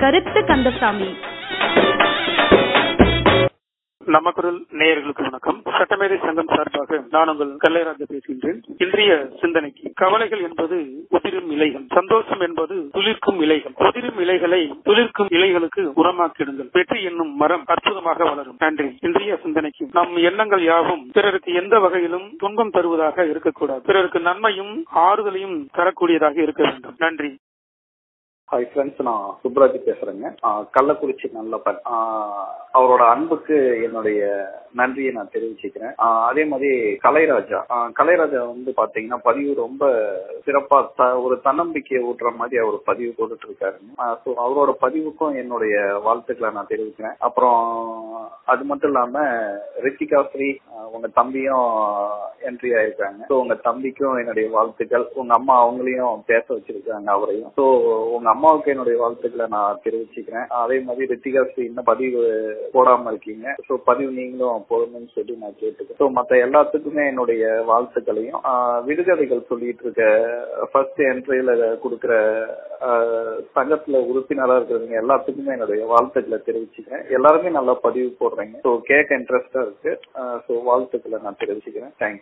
கருத்து கந்தசாமி நம்ம குரல் நேயர்களுக்கு வணக்கம் சட்டமேதை சங்கம் சார்பாக நான் உங்கள் கல்லைராஜா பேசுகின்றேன் இன்றைய சிந்தனைக்கு கவலைகள் என்பது உதிரும் இலைகள் சந்தோஷம் என்பது துளிர்க்கும் இலைகள் உதிரும் இலைகளை துளிர்க்கும் இலைகளுக்கு உரமாக்கிடுங்கள் வெற்றி என்னும் மரம் அற்புதமாக வளரும் நன்றி இன்றைய சிந்தனைக்கு நம் எண்ணங்கள் யாவும் பிறருக்கு எந்த வகையிலும் துன்பம் தருவதாக இருக்கக்கூடாது பிறருக்கு நன்மையும் ஆறுதலையும் தரக்கூடியதாக இருக்க வேண்டும் நன்றி ஹாய் ஃப்ரெண்ட்ஸ் நான் சுப்ராஜ் பேசுறேங்க ஆஹ் கள்ளக்குறிச்சி நல்லப்பன் ஆஹ் அவரோட அன்புக்கு என்னுடைய நன்றியை நான் தெரிவிச்சுக்கிறேன் ஆஹ் அதே மாதிரி கலைராஜா ஆஹ் கலைராஜா வந்து பாத்தீங்கன்னா பதிவு ரொம்ப சிறப்பா த- ஒரு தன்னம்பிக்கையை ஊட்டுற மாதிரி அவர் பதிவு போட்டுட்டு இருக்காருங்க ஸோ அவரோட பதிவுக்கும் என்னுடைய வாழ்த்துக்களை நான் தெரிவிக்கிறேன் அப்புறம் அது மட்டும் இல்லாம ரித்திகா ஸ்ரீ ஆஹ் உங்க தம்பியும் என்ட்ரி ஆயிருக்காங்க ஸோ உங்க தம்பிக்கும் என்னுடைய வாழ்த்துக்கள் உங்க அம்மா அவங்களையும் பேச வச்சிருக்காங்க அவரையும் ஸோ உங்க அம்மாவுக்கு என்னுடைய வாழ்த்துக்களை நான் தெரிவிச்சுக்கிறேன் அதே மாதிரி ரித்திகா ஸ்ரீ இன்னும் பதிவு போடாம இருக்கீங்க ஸோ பதிவு நீங்களும் போடணும்னு சொல்லி நான் கேட்டுக்கிறேன் ஸோ மற்ற எல்லாத்துக்குமே என்னுடைய வாழ்த்துக்களையும் ஆஹ் விடுகதைகள் சொல்லிட்டு இருக்க ஃபர்ஸ்ட் என்ட்ரியில கொடுக்குற ஆஹ் சங்கத்துல உறுப்பினரா இருக்கிறவங்க எல்லாத்துக்குமே என்னுடைய வாழ்த்துக்களை தெரிவிச்சுக்கிறேன் எல்லாருமே நல்லா பதிவு போடுறீங்க ஸோ கேட்க இன்ட்ரெஸ்டா இருக்கு ஸோ வாழ்த்துக்களை நான் தெரிவிச்சுக்கிறேன் தேங்க்ஸ்